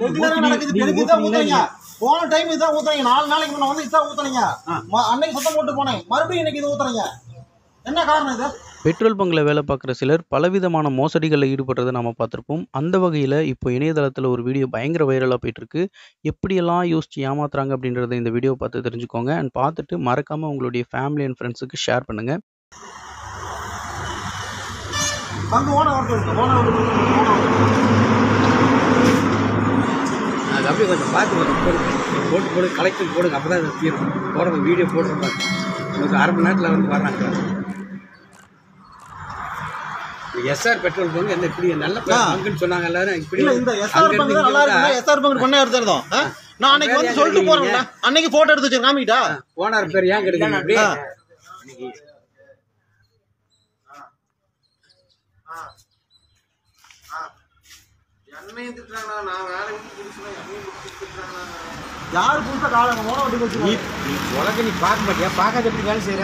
ரெகுலரா ஊத்தி- நடக்குது நீங்க பெருக்கு இதான் ஊத்துனீங்களா ஊத்துறீங்க போன டைம் இதான் ஊத்துறீங்க நாலு நாளைக்கு முன்ன வந்து இதான் ஊத்துறீங்க ஆ. ம- அன்னைக்கு சுத்தம் போட்டு போனேன் மறுபடியும் இன்னைக்கு இது ஊத்துறீங்க என்ன காரணம் இது பெட்ரோல் பங்கில் வேலை பார்க்குற சிலர் பலவிதமான மோசடிகளில் ஈடுபடுறதை நம்ம பார்த்துருப்போம் அந்த வகையில் இப்போ இணையதளத்தில் ஒரு வீடியோ பயங்கர வைரலாக போயிட்டுருக்கு எப்படியெல்லாம் யோசிச்சு ஏமாத்துறாங்க அப்படின்றத இந்த வீடியோ பார்த்து தெரிஞ்சுக்கோங்க அண்ட் பார்த்துட்டு மறக்காமல் உங்களுடைய ஃபேமிலி அண்ட் ஃப்ரெண்ட்ஸுக்கு ஷேர் பண்ணுங்கள் வந்து ஓன வரட்டு இருக்கு ஓன அது அப்படியே கொஞ்சம் பார்த்து கொஞ்சம் போடுங்க போட்டு போடு கலெக்ஷன் போடுங்க அப்போ தான் தீரும் போடுற வீடியோ போட்டுருப்பாங்க உங்களுக்கு அரை மணி நேரத்தில் வந்து வர்றாங்க எஸ்ஆர் பெட்ரோல் பங்கு என்ன இப்படி நல்ல ஆ. பங்குன்னு சொன்னாங்க எல்லாரும் இப்படி இல்ல இந்த எஸ்ஆர் அங்க பங்கு இருந்து நல்லா இங்க இருக்குன்னா எஸ்ஆர் பங்கு பண்ண எடுத்துருந்தோம் ஆ? நான் அன்னைக்கு வந்து சொல்லிட்டு போறேன்ல அன்னைக்கு போட்டோ எடுத்து வச்சு காமிக்கிட்டா ஓனர் பேர் ஏன் கிடைக்கல இப்படி ஆ. யாரு புதுசா காலம் ஓன வட்டி நீ வச்சு நீ உலக நீ பார்க்க மாட்டியா பார்க்காத எப்படி வேலை செய்யற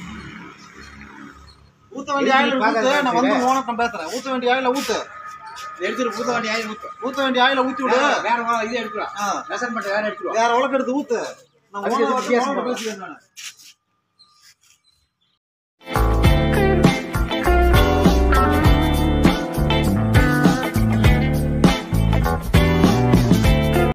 ஊத்த வேண்டிய ஆயில ஊத்து நான் வந்து ஓனக்கம் பேசுறேன் ஊத்த வேண்டிய ஆயில ஊத்து எடுத்துட்டு புது வண்டி ஆகி ஊத்து ஊத்த வேண்டிய ஆயில ஊத்தி விடு வேற வா- இது எடுக்கலாம் ஆ. மெஷர்மெண்ட் வேற எடுத்துருவா வேற உலக எடுத்து ஊத்து நான் அதுக்கு ஓனர் எதுக்கு வித்தியாசம் ஓனர் பார்க்கலாம்? பேசுகிறேன் நானு